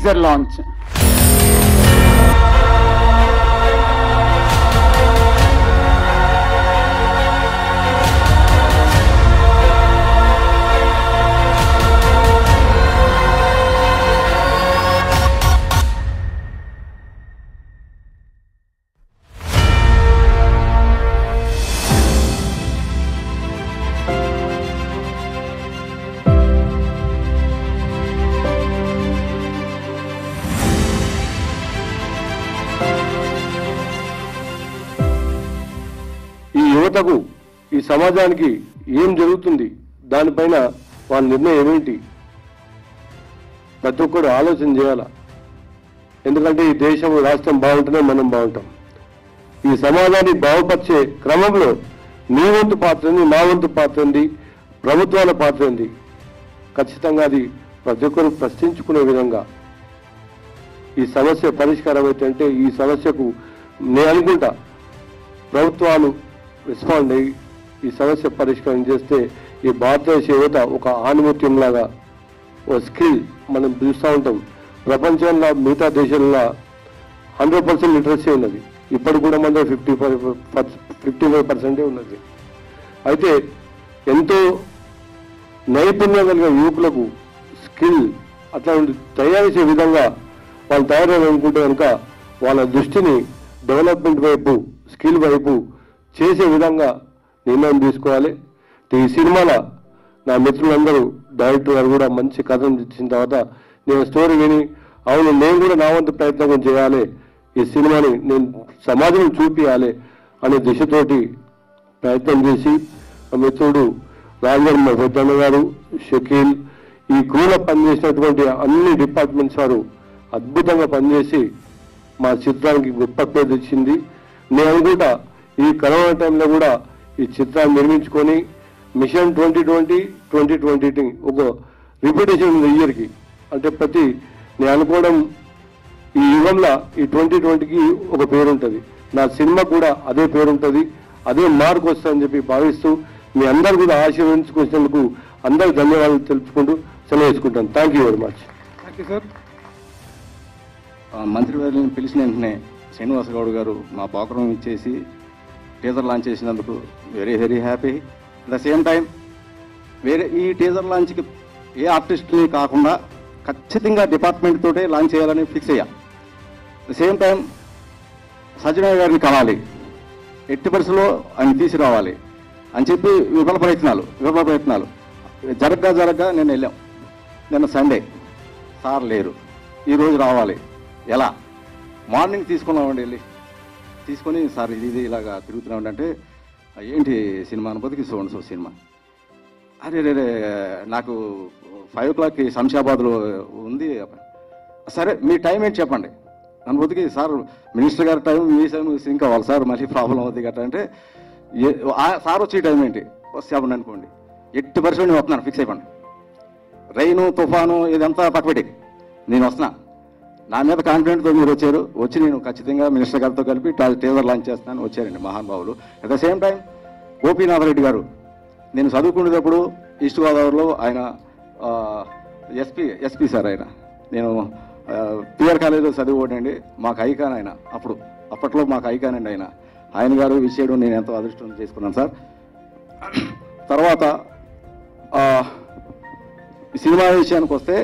Teaser launch ఈ యువతకు ఈ సమాజానికి ఏం జరుగుతుంది దానిపైన వాళ్ళ నిర్ణయం ఏమిటి ప్రతి ఒక్కరు ఆలోచన చేయాల ఎందుకంటే ఈ దేశం రాష్ట్రం బాగుంటేనే మనం బాగుంటాం ఈ సమాజాన్ని బాగుపరిచే క్రమంలో నీ వంతు పాత్ర ఉంది నా వంతు పాత్ర ఉంది ప్రభుత్వాల పాత్ర ఉంది ఖచ్చితంగా అది ప్రతి ఒక్కరు ప్రశ్నించుకునే విధంగా ఈ సమస్య పరిష్కారం అయితే అంటే ఈ సమస్యకు నేను అనుకుంటా ప్రభుత్వాలు రెస్పాండ్ అయ్యి ఈ సమస్య పరిష్కారం చేస్తే ఈ భారతదేశ యువత ఒక ఆణిముత్యంలాగా ఓ స్కిల్ మనం చూస్తూ ఉంటాం ప్రపంచంలో మిగతా దేశాల్లో హండ్రెడ్ పర్సెంట్ లిటరసీ ఉన్నది ఇప్పుడు కూడా మన ఫిఫ్టీ ఫైవ్ ఫిఫ్టీ ఫైవ్ పర్సెంటే ఉన్నది అయితే ఎంతో నైపుణ్యం కలిగిన యువకులకు స్కిల్ అట్లా తయారు చేసే విధంగా వాళ్ళు తయారనుకుంటే కనుక వాళ్ళ దృష్టిని డెవలప్మెంట్ వైపు స్కిల్ వైపు చేసే విధంగా నిర్ణయం తీసుకోవాలి ఈ సినిమాలో నా మిత్రులందరూ డైరెక్టర్ గారు కూడా మంచి కథను ఇచ్చిన తర్వాత నేను స్టోరీ విని అవును నేను కూడా నా వంతు ప్రయత్నం కొంచెం చేయాలి ఈ సినిమాని నేను సమాజం చూపించాలి అనే దిశతోటి ప్రయత్నం చేసి మా మిత్రుడు రాజర్ పెద్దన్న గారు షకీల్ ఈ క్రూలో పనిచేసినటువంటి అన్ని డిపార్ట్మెంట్స్ వారు అద్భుతంగా పనిచేసి మా చిత్రానికి గొప్ప పేరు తెచ్చింది నేను అనుకుంటా ఈ కరోనా టైంలో కూడా ఈ చిత్రాన్ని నిర్మించుకొని mission twenty twenty twenty twenty ఒక రిపిటేషన్ ఉంది ఇయర్కి అంటే ప్రతి నేను అనుకోవడం ఈ యుగంలో ఈ ట్వంటీ ట్వంటీకి ఒక పేరు ఉంటుంది నా సినిమా కూడా అదే పేరు ఉంటుంది అదే మార్క్ వస్తుందని చెప్పి భావిస్తూ మీ అందరు కూడా ఆశీర్వదించుకొచ్చినందుకు అందరికి ధన్యవాదాలు తెలుపుకుంటూ సెలవు వేసుకుంటాను thank you very much thank you sir ఆ మంత్రివర్యులను పిలిచిన వెంటనే శ్రీనివాస గౌడ్ గారు మా పోకరం ఇచ్చేసి టీజర్ లాంచ్ చేసినందుకు very very happy at the same time వేరే ఈ టీజర్ లాంచ్కి ఏ ఆర్టిస్ట్ని కాకుండా ఖచ్చితంగా డిపార్ట్మెంట్ తోటే లాంచ్ చేయాలని ఫిక్స్ అయ్యా ద సేమ్ టైం సజ్జనయ్య గారిని కలాలి ఎట్టి పరిస్థితుల్లో ఆయన తీసుకురావాలి అని చెప్పి విఫల ప్రయత్నాలు విఫల ప్రయత్నాలు జరగ్గా జరగ్గా నేను వెళ్ళాం నిన్న సండే సార్ లేరు ఈరోజు రావాలి ఎలా మార్నింగ్ తీసుకున్నామండి వెళ్ళి తీసుకొని సార్ ఇది ఇది ఇలాగా తిరుగుతున్నామండి అంటే ఏంటి సినిమా అనుభూతికి చూడండి సో సినిమా అరే రే రే, నాకు ఫైవ్ ఓ క్లాక్కి శంషాబాద్లో ఉంది సరే మీ టైం ఏంటి చెప్పండి అనుభూతికి సార్ మినిస్టర్ గారి టైం మీ టైం సింక్ అవ్వాలి సార్ మళ్ళీ ప్రాబ్లం అవుతుంది గట్రా అంటే ఏ- ఆ సార్ వచ్చే టైం ఏంటి చెప్పండి అనుకోండి ఎట్టి పర్సెంట్ నేను వస్తున్నాను ఫిక్స్ అయిపోండి రైను తుఫాను ఇదంతా పక్కపెట్టి నేను వస్తున్నా నా మీద కాన్ఫిడెంట్తో మీరు వచ్చారు వచ్చి నేను ఖచ్చితంగా మినిస్టర్ గారితో కలిపి టా- టీజర్ లాంచ్ చేస్తానని వచ్చారండి మహానుభావులు అట్ ద సేమ్ టైం గోపీనాథరెడ్డి గారు నేను చదువుకునేటప్పుడు ఈస్ట్ గోదావరిలో ఆయన ఎస్పీ ఎస్పీ సార్ ఆయన నేను పిఆర్ కాలేజీలో చదివాడండి మాకు ఐకాన్ ఆయన అప్పుడు అప్పట్లో మాకు ఐకాన్ అండి ఆయన ఆయన గారు విషయం నేను ఎంతో అదృష్టం చేసుకున్నాను సార్ తర్వాత ఆ, ఈ సినిమా విషయానికి వస్తే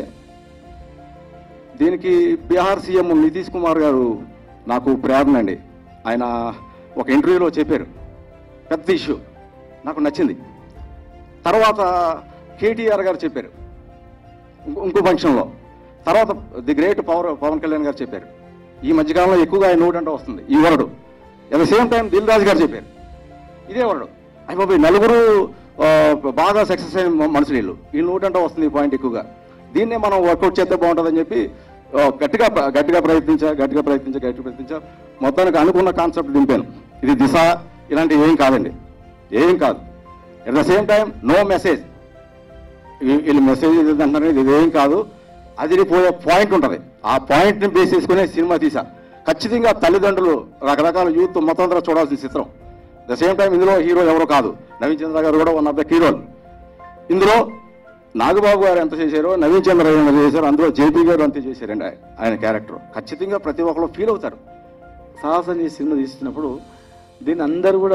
దీనికి బీహార్ సీఎం నితీష్ కుమార్ గారు నాకు ప్రేరణ అండి ఆయన ఒక ఇంటర్వ్యూలో చెప్పారు పెద్ద ఇష్యూ నాకు నచ్చింది తర్వాత కేటీఆర్ గారు చెప్పారు ఇంకో- ఇంకో ఫంక్షన్లో తర్వాత the great power Pawan Kalyan గారు చెప్పారు ఈ మధ్యకాలంలో ఎక్కువగా ఆయన నోట్ అంటే వస్తుంది ఈ వరడు at the same time Dil Raju గారు చెప్పారు ఇదే వరడు అయిపోయి నలుగురు ఆ, బాగా సక్సెస్ అయిన మ- మనుషులు వీళ్ళు ఈ నోట్ అంటే వస్తుంది ఈ పాయింట్ ఎక్కువగా దీన్నే మనం వర్కౌట్ చేస్తే బాగుంటుందని చెప్పి ఆ, గట్టిగా ప్ర- గట్టిగా ప్రయత్నించా గట్టిగా ప్రయత్నించా గట్టిగా ప్రయత్నించా మొత్తానికి అనుకున్న కాన్సెప్ట్ దింపాను ఇది దిశ ఇలాంటి ఏం కాదండి ఏం కాదు at the same time no message వీళ్ళు మెసేజ్ అంటున్నారు ఇది ఏం కాదు అదిరిపోయే పాయింట్ ఉంటుంది ఆ పాయింట్ని బేస్ చేసుకునే సినిమా తీసా ఖచ్చితంగా తల్లిదండ్రులు రకరకాల యూత్ మొత్తం అందరూ చూడాల్సిన చిత్రం ద సేమ్ టైం ఇందులో హీరో ఎవరో కాదు నవీన్ చంద్ర గారు కూడా వన్ ఆఫ్ ద హీరోలు ఇందులో నాగబాబు గారు ఎంత చేశారో నవీన్ చంద్ర ఎంత చేశారో అందులో జేపీ గారు అంతే చేశారండి ఆయన- ఆయన క్యారెక్టర్ ఖచ్చితంగా ప్రతి ఒక్కరు ఫీల్ అవుతారు సాహసం చేసి సినిమా తీస్తున్నప్పుడు దీన్ని అందరూ కూడా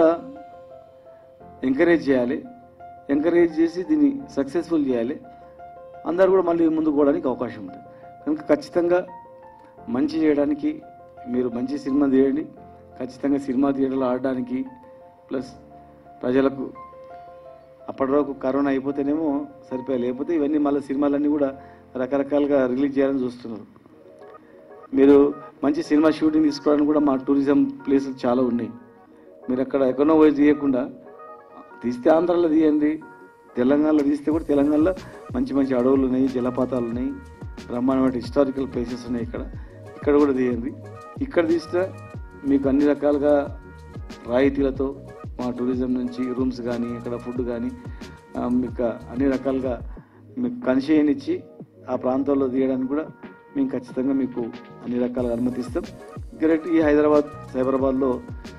ఎంకరేజ్ చేయాలి ఎంకరేజ్ చేసి దీన్ని సక్సెస్ఫుల్ చేయాలి అందరూ కూడా మళ్ళీ ముందుకు పోవడానికి అవకాశం ఉంటుంది కనుక ఖచ్చితంగా మంచి చేయడానికి మీరు మంచి సినిమా తీయండి ఖచ్చితంగా సినిమా థియేటర్లో ఆడడానికి ప్లస్ ప్రజలకు అప్పటి వరకు కరోనా అయిపోతేనేమో సరిపోయాయి లేకపోతే ఇవన్నీ మళ్ళీ సినిమాలన్నీ కూడా రకరకాలుగా రిలీజ్ చేయాలని చూస్తున్నారు మీరు మంచి సినిమా షూటింగ్ తీసుకోవడానికి కూడా మా టూరిజం ప్లేసులు చాలా ఉన్నాయి మీరు అక్కడ ఎక్కడో పోయి తీయకుండా తీస్తే ఆంధ్రాలో తీయండి తెలంగాణలో తీస్తే కూడా తెలంగాణలో మంచి మంచి అడవులు ఉన్నాయి జలపాతాలు ఉన్నాయి బ్రహ్మాండమైన హిస్టారికల్ ప్లేసెస్ ఉన్నాయి ఇక్కడ ఇక్కడ కూడా తీయండి ఇక్కడ తీస్తే మీకు అన్ని రకాలుగా రాయితీలతో మా టూరిజం నుంచి రూమ్స్ కానీ ఇక్కడ ఫుడ్ కానీ ఆ, మీకు అన్ని రకాలుగా మీకు కన్షియన్ ఇచ్చి ఆ ప్రాంతాల్లో తీయడానికి కూడా మేము ఖచ్చితంగా మీకు అన్ని రకాలుగా అనుమతిస్తాం ఇక్కడ ఈ హైదరాబాద్ సైబరాబాద్లో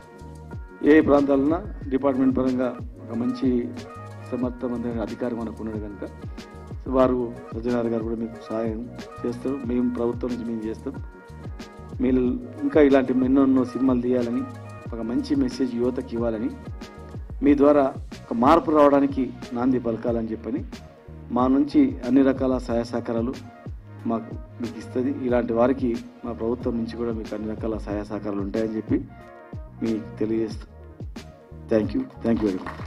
ఏ ప్రాంతాలన్నా డిపార్ట్మెంట్ పరంగా ఒక మంచి సమర్థవంతమైన అధికారి మనకు ఉన్నాడు కనుక వారు సజ్జనార్ గారు కూడా మీకు సహాయం చేస్తారు మేము ప్రభుత్వం నుంచి మేము చేస్తాం మీరు ఇంకా ఇలాంటి ఎన్నో ఎన్నో సినిమాలు తీయాలని ఒక మంచి మెసేజ్ యువతకి ఇవ్వాలని మీ ద్వారా ఒక మార్పు రావడానికి నాంది పలకాలని చెప్పని మా నుంచి అన్ని రకాల సహాయ సహకారాలు మాకు మీకు ఇస్తుంది ఇలాంటి వారికి మా ప్రభుత్వం నుంచి కూడా మీకు అన్ని రకాల సహాయ సహకారాలు ఉంటాయని చెప్పి మీకు తెలియజేస్తాం thank you thank you very much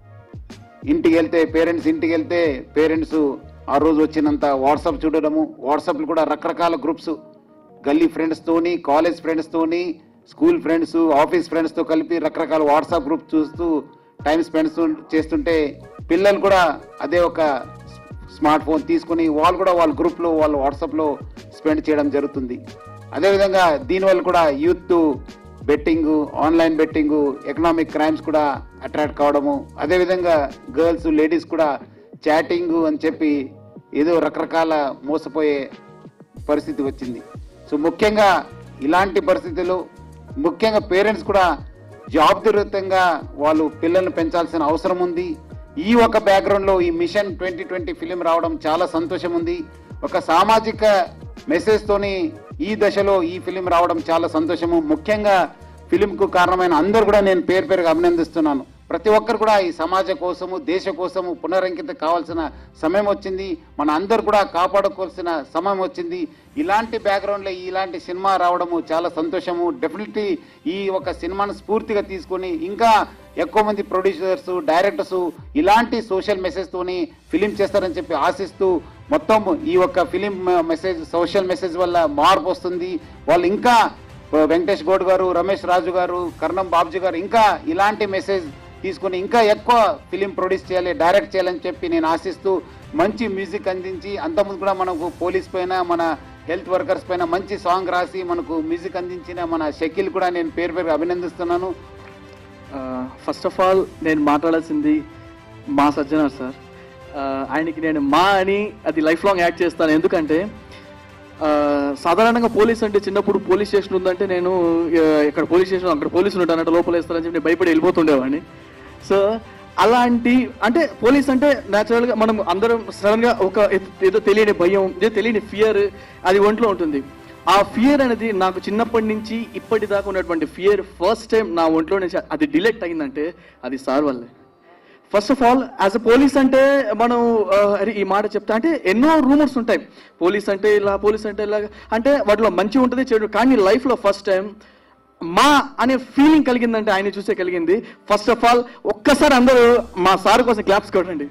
ఇంటికి వెళ్తే పేరెంట్స్ ఇంటికి వెళ్తే పేరెంట్స్ ఆ రోజు వచ్చినంత వాట్సాప్ చూడడము వాట్సాప్లు కూడా రకరకాల గ్రూప్స్ గల్లీ ఫ్రెండ్స్తోని కాలేజ్ ఫ్రెండ్స్తోని స్కూల్ ఫ్రెండ్స్ ఆఫీస్ ఫ్రెండ్స్తో కలిపి రకరకాల వాట్సాప్ గ్రూప్ చూస్తూ టైం స్పెండ్ చేస్తుంటే పిల్లలు కూడా అదే ఒక స్మార్ట్ ఫోన్ తీసుకుని వాళ్ళు కూడా వాళ్ళ గ్రూప్లో వాళ్ళ వాట్సాప్లో స్పెండ్ చేయడం జరుగుతుంది అదేవిధంగా దీనివల్ల కూడా youth betting online betting economic crimes కూడా అట్రాక్ట్ కావడము అదేవిధంగా గర్ల్స్ లేడీస్ కూడా చాటింగ్ అని చెప్పి ఏదో రకరకాల మోసపోయే పరిస్థితి వచ్చింది సో ముఖ్యంగా ఇలాంటి పరిస్థితులు ముఖ్యంగా పేరెంట్స్ కూడా జవాబుదారితంగా వాళ్ళు పిల్లల్ని పెంచాల్సిన అవసరం ఉంది ఈ ఒక బ్యాక్గ్రౌండ్లో ఈ మిషన్ ట్వంటీ ట్వంటీ ఫిలిం రావడం చాలా సంతోషం ఉంది ఒక సామాజిక మెసేజ్తోని ఈ దశలో ఈ ఫిలిం రావడం చాలా సంతోషము ముఖ్యంగా ఫిలింకు కారణమైన అందరూ కూడా నేను పేరు పేరుగా అభినందిస్తున్నాను ప్రతి ఒక్కరు కూడా ఈ సమాజ కోసము దేశ కోసము పునరంకిత కావాల్సిన సమయం వచ్చింది మన అందరు కూడా కాపాడుకోవాల్సిన సమయం వచ్చింది ఇలాంటి బ్యాక్గ్రౌండ్లో ఇలాంటి సినిమా రావడము చాలా సంతోషము డెఫినెట్లీ ఈ ఒక సినిమాను స్ఫూర్తిగా తీసుకొని ఇంకా ఎక్కువ మంది ప్రొడ్యూసర్స్ డైరెక్టర్స్ ఇలాంటి సోషల్ మెసేజ్తోని ఫిలిం చేస్తారని చెప్పి ఆశిస్తూ మొత్తం ఈ యొక్క ఫిలిం మెసేజ్ సోషల్ మెసేజ్ వల్ల మార్పు వస్తుంది వాళ్ళు ఇంకా వెంకటేష్ గౌడ్ గారు రమేష్ రాజు గారు కర్ణం బాబ్జీ గారు ఇంకా ఇలాంటి మెసేజ్ తీసుకొని ఇంకా ఎక్కువ ఫిలిం ప్రొడ్యూస్ చేయాలి డైరెక్ట్ చేయాలని చెప్పి నేను ఆశిస్తూ మంచి మ్యూజిక్ అందించి అంతకుముందు కూడా మనకు పోలీస్ పైన మన హెల్త్ వర్కర్స్ పైన మంచి సాంగ్ రాసి మనకు మ్యూజిక్ అందించిన మన షకీల్ కూడా నేను పేరు పేరు అభినందిస్తున్నాను ఫస్ట్ ఆఫ్ ఆల్ నేను మాట్లాడాల్సింది మా సజ్జనార్ సార్ ఆ, ఆయనకి నేను మా అని అది లైఫ్ లాంగ్ యాక్ట్ చేస్తాను ఎందుకంటే ఆ, సాధారణంగా పోలీస్ అంటే చిన్నప్పుడు పోలీస్ స్టేషన్ ఉందంటే నేను ఆ, ఇక్కడ పోలీస్ స్టేషన్ అక్కడ పోలీసులు ఉంటానంటే లోపల వేస్తారని చెప్పి నేను భయపడి వెళ్ళిపోతుండేవాడిని సో అలాంటి అంటే పోలీస్ అంటే న్యాచురల్గా మనం అందరం సడన్గా ఒక ఏ- ఏదో తెలియని భయం ఏదో తెలియని ఫియర్ అది ఒంట్లో ఉంటుంది ఆ ఫియర్ అనేది నాకు చిన్నప్పటి నుంచి ఇప్పటిదాకా ఉన్నటువంటి ఫియర్ ఫస్ట్ టైం నా ఒంట్లో నుంచి అది డిలెక్ట్ అయిందంటే అది సార్ వల్లే first of all as a police అంటే మనం ఆ, అరే ఈ మాట చెప్తా అంటే ఎన్నో రూమర్స్ ఉంటాయి పోలీస్ అంటే ఇలా పోలీస్ అంటే ఇలా అంటే వాటిలో మంచి ఉంటుంది చెడు కానీ లైఫ్లో ఫస్ట్ టైం మా అనే ఫీలింగ్ కలిగిందంటే ఆయన చూసే కలిగింది ఫస్ట్ ఆఫ్ ఆల్ ఒక్కసారి అందరూ మా సార్ కోసం క్లాప్స్ కొట్టండి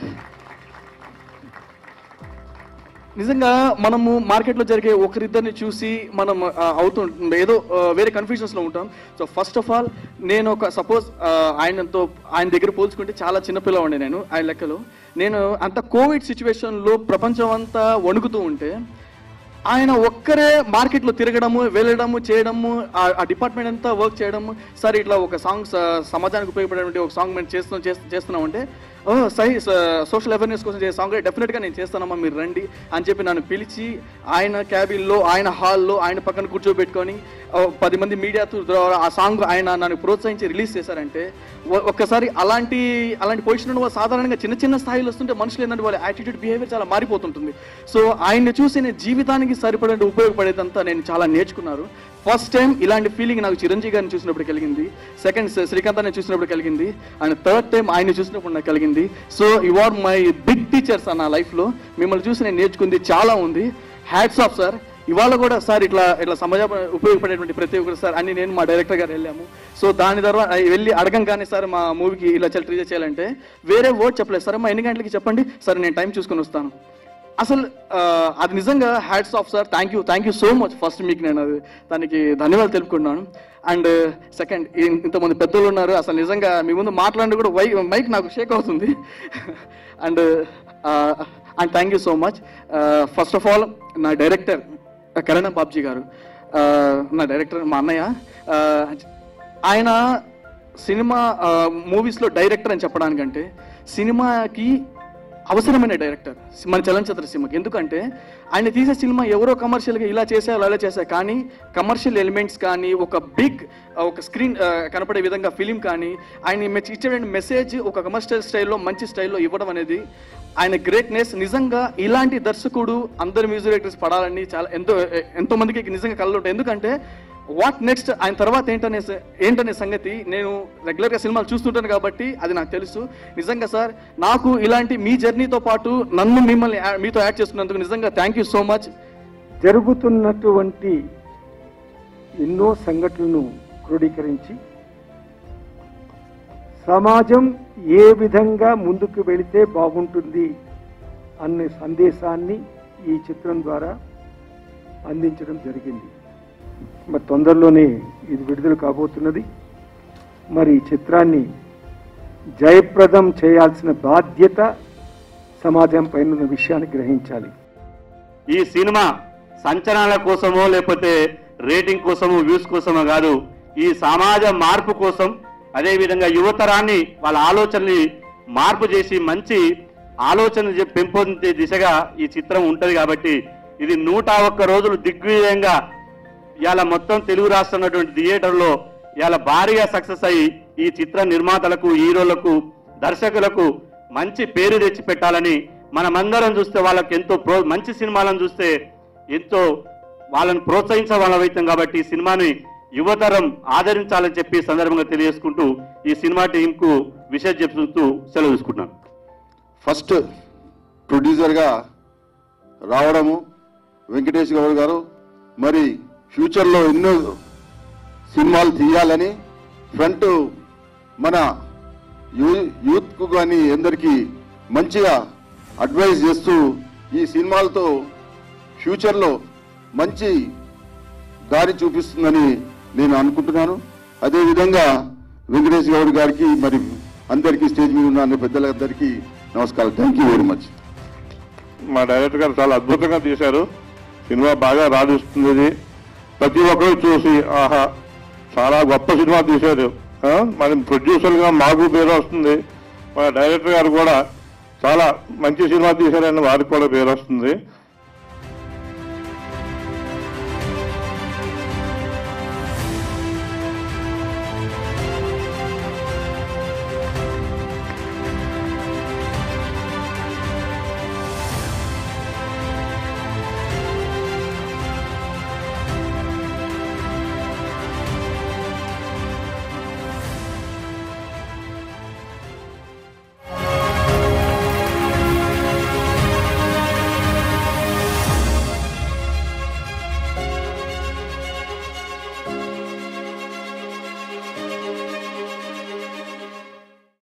నిజంగా మనము మార్కెట్లో జరిగే ఒకరిద్దరిని చూసి మనం ఆ, అవుతూ ఏదో ఆ, వేరే కన్ఫ్యూజన్స్లో ఉంటాం సో ఫస్ట్ ఆఫ్ ఆల్ నేను ఒక సపోజ్ ఆయనతో ఆయన దగ్గర పోల్చుకుంటే చాలా చిన్నపిల్లవాడిని నేను ఆయన లెక్కలో నేను అంత కోవిడ్ సిచ్యువేషన్లో ప్రపంచం అంతా వణుకుతూ ఉంటే ఆయన ఒక్కరే మార్కెట్లో తిరగడము వెళ్ళడము చేయడము ఆ- ఆ డిపార్ట్మెంట్ అంతా వర్క్ చేయడము సార్ ఇట్లా ఒక సాంగ్ సమాజానికి ఉపయోగపడేటువంటి ఒక సాంగ్ మేము చేస్తున్నాం చేస్తు- చేస్తున్నాం అంటే ఓ సై సోషల్ అవేర్నెస్ కోసం చేసే సాంగ్ డెఫినెట్గా నేను చేస్తానమ్మా మీరు రండి అని చెప్పి నన్ను పిలిచి ఆయన క్యాబిన్లో ఆయన హాల్లో ఆయన పక్కన కూర్చోబెట్టుకొని ఓ పది మంది మీడియా ద్వారా ఆ సాంగ్ ఆయన నన్ను ప్రోత్సహించి రిలీజ్ చేశారంటే ఒ- ఒక్కసారి అలాంటి అలాంటి పొజిషన్ సాధారణంగా చిన్న చిన్న స్థాయిలో వస్తుంటే మనుషులు ఏంటంటే వాళ్ళ యాటిట్యూడ్ బిహేవియర్ చాలా మారిపోతుంటుంది సో ఆయన్ని చూసి నేను జీవితానికి సరిపడే ఉపయోగపడేదంతా నేను చాలా నేర్చుకున్నారు ఫస్ట్ టైం ఇలాంటి ఫీలింగ్ నాకు చిరంజీవి గారిని చూసినప్పుడు కలిగింది సెకండ్ శ్రీకాంత్ అని చూసినప్పుడు కలిగింది అండ్ థర్డ్ టైం ఆయన చూసినప్పుడు నాకు కలిగింది so you are my big teachers నా లైఫ్లో మిమ్మల్ని చూసి నేను నేర్చుకుంది చాలా ఉంది హ్యాట్స్ ఆఫ్ సార్ ఇవాళ కూడా సార్ ఇట్లా ఇట్లా సమాజ ఉపయోగపడేటువంటి ప్రతి ఒక్కరు సార్ అని నేను మా డైరెక్టర్ గారు వెళ్ళాము సో దాని తర్వాత వెళ్ళి అడగంగానే సార్ మా మూవీకి ఇలా చాలా ట్రీ చేయాలంటే వేరే వర్డ్ చెప్పలేదు సార్ మా ఎన్ని గంటలకి చెప్పండి సరే నేను టైం చూసుకొని వస్తాను అసలు ఆ, అది నిజంగా hats off sir thank you thank you so much first మీకు నేను అది దానికి ధన్యవాదాలు తెలుపుకుంటున్నాను అండ్ సెకండ్ ఇంతమంది పెద్దలు ఉన్నారు అసలు నిజంగా మీ ముందు మాట్లాడి కూడా వై మైక్ నాకు షేక్ అవుతుంది and and thank you so much first of all నా డైరెక్టర్ కరణం బాబ్జీ గారు ఆ, నా డైరెక్టర్ మా అన్నయ్య ఆ, ఆయన సినిమా మూవీస్లో డైరెక్టర్ అని చెప్పడానికంటే సినిమాకి అవసరమైన డైరెక్టర్ మన చలనచిత్ర సినిమాకి ఎందుకంటే ఆయన తీసే సినిమా ఎవరో కమర్షియల్గా ఇలా చేశారు అలా చేశారు కానీ కమర్షియల్ ఎలిమెంట్స్ కానీ ఒక బిగ్ ఒక స్క్రీన్ కనపడే విధంగా ఫిలిం కానీ ఆయన మెచ్- ఇచ్చే మెసేజ్ ఒక కమర్షియల్ స్టైల్లో మంచి స్టైల్లో ఇవ్వడం అనేది ఆయన గ్రేట్నెస్ నిజంగా ఇలాంటి దర్శకుడు అందరు మ్యూజిక్ డైరెక్టర్స్ పడాలని చాలా ఎంతో ఎంతో మందికి నిజంగా కళ్ళు ఉంటాయి ఎందుకంటే వాట్ నెక్స్ట్ ఆయన తర్వాత ఏంటనే స- ఏంటనే సంగతి నేను రెగ్యులర్గా సినిమాలు చూస్తుంటాను కాబట్టి అది నాకు తెలుసు నిజంగా సార్ నాకు ఇలాంటి మీ జర్నీతో పాటు నన్ను మిమ్మల్ని యా- మీతో యాడ్ చేసుకున్నందుకు నిజంగా థ్యాంక్ యూ సో మచ్ జరుగుతున్నటువంటి ఎన్నో సంఘటనలను క్రోడీకరించి సమాజం ఏ విధంగా ముందుకు వెళితే బాగుంటుంది అనే సందేశాన్ని ఈ చిత్రం ద్వారా అందించడం జరిగింది మరి తొందరలోనే ఇది విడుదల కాబోతున్నది మరి ఈ చిత్రాన్ని జయప్రదం చేయాల్సిన బాధ్యత సమాజం పైన ఉన్న విషయాన్ని గ్రహించాలి ఈ సినిమా సంచలనాల కోసమో లేకపోతే రేటింగ్ కోసమో వ్యూస్ కోసమో కాదు ఈ సమాజ మార్పు కోసం అదేవిధంగా యువతరాన్ని వాళ్ళ ఆలోచనని మార్పు చేసి మంచి ఆలోచన చె- పెంపొందే దిశగా ఈ చిత్రం ఉంటది కాబట్టి ఇది నూట ఒక్క రోజులు దిగ్విజయంగా ఇవాళ మొత్తం తెలుగు రాష్ట్రం ఉన్నటువంటి థియేటర్లో ఇవాళ భారీగా సక్సెస్ అయ్యి ఈ చిత్ర నిర్మాతలకు హీరోలకు దర్శకులకు మంచి పేరు తెచ్చి పెట్టాలని మనమందరం చూస్తే వాళ్ళకి ఎంతో ప్రో మంచి సినిమాలను చూస్తే ఎంతో వాళ్ళని ప్రోత్సహించగలవుతాం కాబట్టి ఈ సినిమాని యువతరం ఆదరించాలని చెప్పి ఈ సందర్భంగా తెలియజేసుకుంటూ ఈ సినిమా టీంకు విషయం చెప్తూ సెలవు తీసుకుంటున్నాను ఫస్ట్ ప్రొడ్యూసర్గా రావడము వెంకటేష్ గౌడ్ గారు మరి ఫ్యూచర్లో ఎన్నో సినిమాలు తీయాలని ఫ్రంట్ మన యూ యూత్కు కానీ అందరికీ మంచిగా అడ్వైజ్ చేస్తూ ఈ సినిమాలతో ఫ్యూచర్లో మంచి దారి చూపిస్తుందని నేను అనుకుంటున్నాను అదేవిధంగా వెంకటేష్ గౌడ్ గారికి మరి అందరికీ స్టేజ్ మీద ఉన్న అన్ని పెద్దలందరికీ నమస్కారం థ్యాంక్ యూ వెరీ మచ్ మా డైరెక్టర్ గారు చాలా అద్భుతంగా తీశారు సినిమా బాగా రాణిస్తుంది ఇది. ప్రతి ఒక్కరు చూసి ఆహా చాలా గొప్ప సినిమా తీశారు ఆ, మరి ప్రొడ్యూసర్గా మాకు పేరు వస్తుంది మా డైరెక్టర్ గారు కూడా చాలా మంచి సినిమా తీశారని వారికి కూడా పేరు వస్తుంది